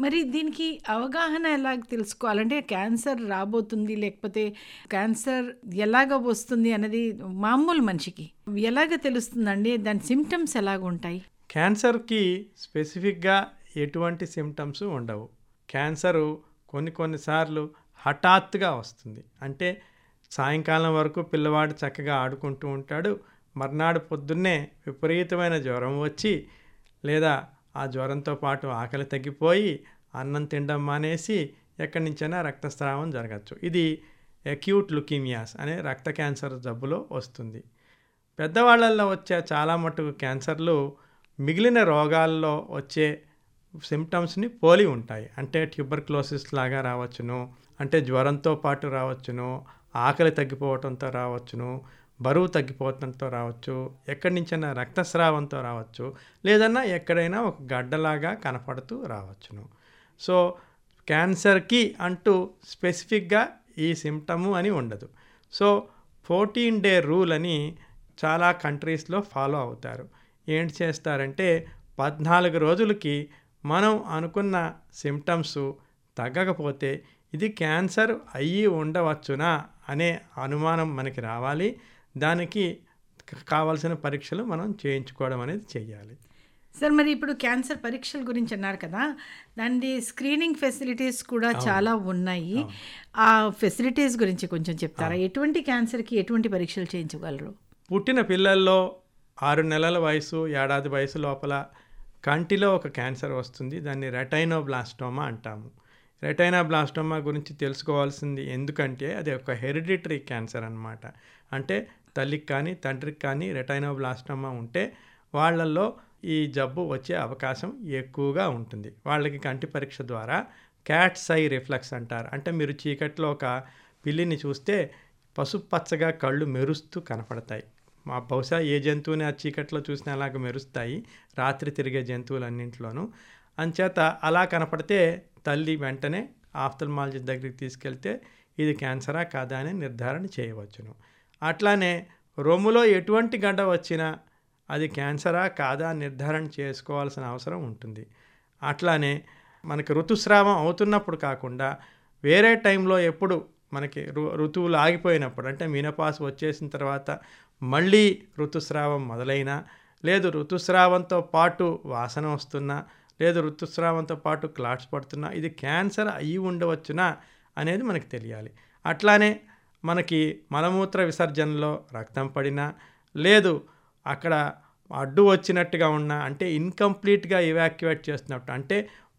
మరి దీనికి అవగాహన ఎలా తెలుసుకోవాలంటే క్యాన్సర్ రాబోతుంది లేకపోతే క్యాన్సర్ ఎలాగ వస్తుంది అన్నది మామూలు మనిషికి ఎలాగ తెలుస్తుందండి దాని సిమ్టమ్స్ ఎలాగ ఉంటాయి క్యాన్సర్కి స్పెసిఫిక్గా ఎటువంటి సిమ్టమ్స్ ఉండవు క్యాన్సరు కొన్ని కొన్నిసార్లు హఠాత్తుగా వస్తుంది అంటే సాయంకాలం వరకు పిల్లవాడు చక్కగా ఆడుకుంటూ ఉంటాడు మర్నాడు పొద్దున్నే విపరీతమైన జ్వరం వచ్చి లేదా ఆ జ్వరంతో పాటు ఆకలి తగ్గిపోయి అన్నం తినడం మానేసి ఎక్కడి నుంచైనా రక్తస్రావం జరగచ్చు ఇది అక్యూట్ లుకీమియాస్ అనే రక్త క్యాన్సర్ జబ్బులో వస్తుంది పెద్దవాళ్ళల్లో వచ్చే చాలా మటుకు క్యాన్సర్లు మిగిలిన రోగాల్లో వచ్చే సిమ్టమ్స్ని పోలి ఉంటాయి అంటే ట్యూబర్క్లోసిస్ లాగా రావచ్చును అంటే జ్వరంతో పాటు రావచ్చును ఆకలి తగ్గిపోవటంతో రావచ్చును బరువు తగ్గిపోవటంతో రావచ్చు ఎక్కడి నుంచైనా రక్తస్రావంతో రావచ్చు లేదన్నా ఎక్కడైనా ఒక గడ్డలాగా కనపడుతూ రావచ్చును సో క్యాన్సర్కి అంటూ స్పెసిఫిక్గా ఈ సిమ్టము అని ఉండదు సో ఫోర్టీన్ డే రూల్ అని చాలా కంట్రీస్లో ఫాలో అవుతారు ఏంటి చేస్తారంటే పద్నాలుగు రోజులకి మనం అనుకున్న సిమ్టమ్స్ తగ్గకపోతే ఇది క్యాన్సర్ అయ్యి ఉండవచ్చునా అనే అనుమానం మనకి రావాలి దానికి కావాల్సిన పరీక్షలు మనం చేయించుకోవడం అనేది చేయాలి సార్ మరి ఇప్పుడు క్యాన్సర్ పరీక్షల గురించి అన్నారు కదా దాని స్క్రీనింగ్ ఫెసిలిటీస్ కూడా చాలా ఉన్నాయి ఆ ఫెసిలిటీస్ గురించి కొంచెం చెప్తారా ఎటువంటి క్యాన్సర్కి ఎటువంటి పరీక్షలు చేయించగలరు పుట్టిన పిల్లల్లో ఆరు నెలల వయసు ఏడాది వయసు లోపల కంటిలో ఒక క్యాన్సర్ వస్తుంది దాన్ని రెటైనోబ్లాస్టోమా అంటాము రెటైనోబ్లాస్టోమా గురించి తెలుసుకోవాల్సింది ఎందుకంటే అది ఒక హెరిడిటరీ క్యాన్సర్ అనమాట అంటే తల్లికి కానీ తండ్రికి కానీ రెటైనోబ్లాస్టోమా ఉంటే వాళ్ళల్లో ఈ జబ్బు వచ్చే అవకాశం ఎక్కువగా ఉంటుంది వాళ్ళకి కంటి పరీక్ష ద్వారా క్యాట్ సై రిఫ్లెక్స్ అంటారు అంటే మీరు చీకట్లో ఒక పిల్లిని చూస్తే పసుపు పచ్చగా కళ్ళు మెరుస్తూ కనపడతాయి మా బహుశా ఏ జంతువుని ఆ చీకట్లో చూసినా అలాగ మెరుస్తాయి రాత్రి తిరిగే జంతువులన్నింటిలోనూ అంచేత అలా కనపడితే తల్లి వెంటనే ఆఫ్థల్మాలజీ దగ్గరికి తీసుకెళ్తే ఇది క్యాన్సరా కాదా అని నిర్ధారణ చేయవచ్చును అట్లానే రొమ్ములో ఎటువంటి గడ్డ వచ్చినా అది క్యాన్సరా కాదా నిర్ధారణ చేసుకోవాల్సిన అవసరం ఉంటుంది అట్లానే మనకి ఋతుస్రావం అవుతున్నప్పుడు కాకుండా వేరే టైంలో ఎప్పుడు మనకి ఋ ఋతువులు ఆగిపోయినప్పుడు అంటే మీనపాస్ వచ్చేసిన తర్వాత మళ్ళీ ఋతుస్రావం మొదలైనా లేదు ఋతుస్రావంతో పాటు వాసన వస్తున్నా లేదు ఋతుస్రావంతో పాటు క్లాట్స్ పడుతున్నా ఇది క్యాన్సర్ అయ్యి ఉండవచ్చునా అనేది మనకి తెలియాలి అట్లానే మనకి మలమూత్ర విసర్జనలో రక్తం పడినా లేదు అక్కడ అడ్డు వచ్చినట్టుగా ఉన్నా అంటే ఇన్కంప్లీట్గా ఇవాక్యువేట్ చేస్తున్నట్టు అంటే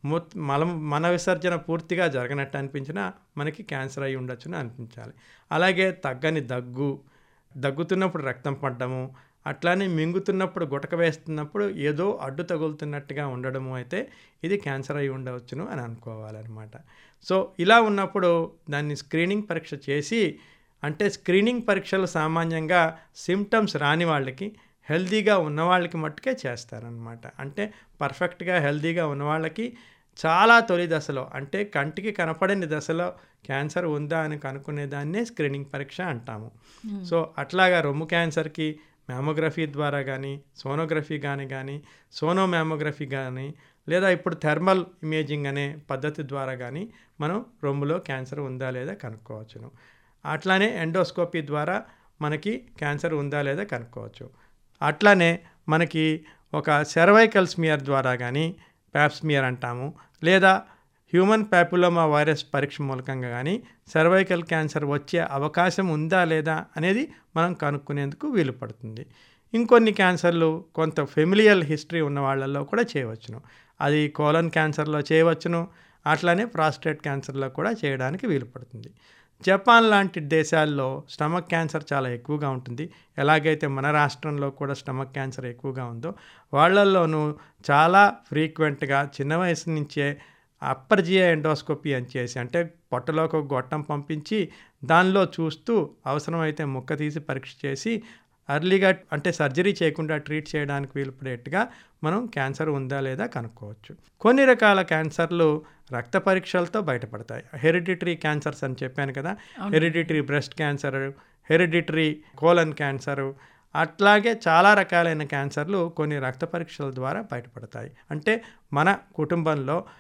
మలం మన విసర్జన పూర్తిగా జరగనట్టు అనిపించినా మనకి క్యాన్సర్ అయి ఉండొచ్చుని అనిపించాలి అలాగే తగ్గని దగ్గు దగ్గుతున్నప్పుడు రక్తం పడ్డము అట్లానే మింగుతున్నప్పుడు గుటక వేస్తున్నప్పుడు ఏదో అడ్డు తగులుతున్నట్టుగా ఉండడము అయితే ఇది క్యాన్సర్ అయి ఉండవచ్చును అని అనుకోవాలన్నమాట సో ఇలా ఉన్నప్పుడు దాన్ని స్క్రీనింగ్ పరీక్ష చేసి అంటే స్క్రీనింగ్ పరీక్షలు సామాన్యంగా సిమ్టమ్స్ రాని వాళ్ళకి హెల్తీగా ఉన్న వాళ్ళకి మట్టుకే చేస్తారనమాట అంటే పర్ఫెక్ట్గా హెల్తీగా ఉన్న వాళ్ళకి చాలా తొలి దశలో అంటే కంటికి కనపడని దశలో క్యాన్సర్ ఉందా అని కనుక్కునే దాన్నే స్క్రీనింగ్ పరీక్ష అంటాము సో అట్లాగా రొమ్ము క్యాన్సర్కి మ్యామోగ్రఫీ ద్వారా కానీ సోనోగ్రఫీ కానీ కానీ సోనో మ్యామోగ్రఫీ కానీ లేదా ఇప్పుడు థెర్మల్ ఇమేజింగ్ అనే పద్ధతి ద్వారా కానీ మనం రొమ్ములో క్యాన్సర్ ఉందా లేదా కనుక్కోవచ్చును అట్లానే ఎండోస్కోపీ ద్వారా మనకి క్యాన్సర్ ఉందా లేదా కనుక్కోవచ్చు అట్లానే మనకి ఒక సెర్వైకల్ స్మియర్ ద్వారా కానీ ప్యాప్స్మియర్ అంటాము లేదా హ్యూమన్ ప్యాపులోమా వైరస్ పరీక్ష మూలకంగా కానీ సర్వైకల్ క్యాన్సర్ వచ్చే అవకాశం ఉందా లేదా అనేది మనం కనుక్కునేందుకు వీలు పడుతుంది ఇంకొన్ని క్యాన్సర్లు కొంత ఫెమిలియల్ హిస్టరీ ఉన్న వాళ్ళల్లో కూడా చేయవచ్చును అది కోలన్ క్యాన్సర్లో చేయవచ్చును అట్లానే ప్రాస్టేట్ క్యాన్సర్లో కూడా చేయడానికి వీలు పడుతుంది జపాన్ లాంటి దేశాల్లో స్టమక్ క్యాన్సర్ చాలా ఎక్కువగా ఉంటుంది ఎలాగైతే మన రాష్ట్రంలో కూడా స్టమక్ క్యాన్సర్ ఎక్కువగా ఉందో వాళ్ళల్లోనూ చాలా ఫ్రీక్వెంట్గా చిన్న వయసు నుంచే అప్పర్ జియా ఎండోస్కోపీ అని చేసి అంటే పొట్టలోకి ఒక గొట్టం పంపించి దానిలో చూస్తూ అవసరమైతే ముక్క తీసి పరీక్ష చేసి అర్లీగా అంటే సర్జరీ చేయకుండా ట్రీట్ చేయడానికి వీలుపడేట్టుగా మనం క్యాన్సర్ ఉందా లేదా కనుక్కోవచ్చు కొన్ని రకాల క్యాన్సర్లు రక్త పరీక్షలతో బయటపడతాయి హెరిడిటరీ క్యాన్సర్స్ అని చెప్పాను కదా hereditary breast cancer hereditary colon cancer అట్లాగే చాలా రకాలైన క్యాన్సర్లు కొన్ని రక్త పరీక్షల ద్వారా బయటపడతాయి అంటే మన కుటుంబంలో